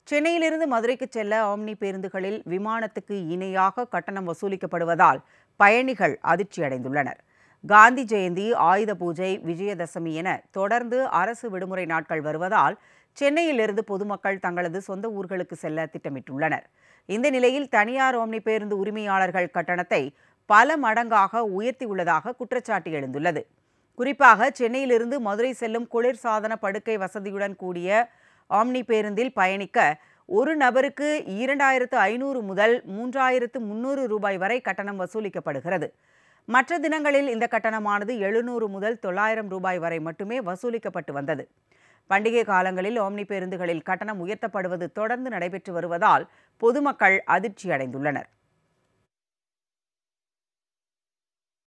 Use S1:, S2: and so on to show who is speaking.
S1: சென்னையிலிருந்து மதுரைக்கு செல்ல ஆம்னி பேருந்துகளில் விமானத்துக்கு இணையாக கட்டணம் வசூலிக்கப்படுவதால் பயணிகள் அதிர்ச்சியடைந்துள்ளனர் காந்தி ஜெயந்தி ஆயுத பூஜை விஜயதசமி என தொடர்ந்து அரசு விடுமுறை நாட்கள் வருவதால் சென்னையிலிருந்து பொதுமக்கள் தங்களது சொந்த ஊர்களுக்கு செல்ல திட்டமிட்டுள்ளனர் இந்த நிலையில் தனியார் ஆம்னி பேருந்து உரிமையாளர்கள் கட்டணத்தை பல மடங்காக உயர்த்தியுள்ளதாக குற்றச்சாட்டு எழுந்துள்ளது குறிப்பாக சென்னையிலிருந்து மதுரை செல்லும் குளிர்சாதன படுக்கை வசதியுடன் கூடிய ஆம்னி பேருந்தில் பயணிக்க ஒரு நபருக்கு இரண்டாயிரத்து ஐநூறு முதல் மூன்றாயிரத்து முன்னூறு ரூபாய் வரை கட்டணம் வசூலிக்கப்படுகிறது மற்ற தினங்களில் இந்த கட்டணமானது எழுநூறு முதல் தொள்ளாயிரம் ரூபாய் வரை மட்டுமே வசூலிக்கப்பட்டு வந்தது பண்டிகை காலங்களில் ஆம்னி பேருந்துகளில் கட்டணம் உயர்த்தப்படுவது தொடர்ந்து நடைபெற்று வருவதால் பொதுமக்கள் அதிர்ச்சியடைந்துள்ளனர்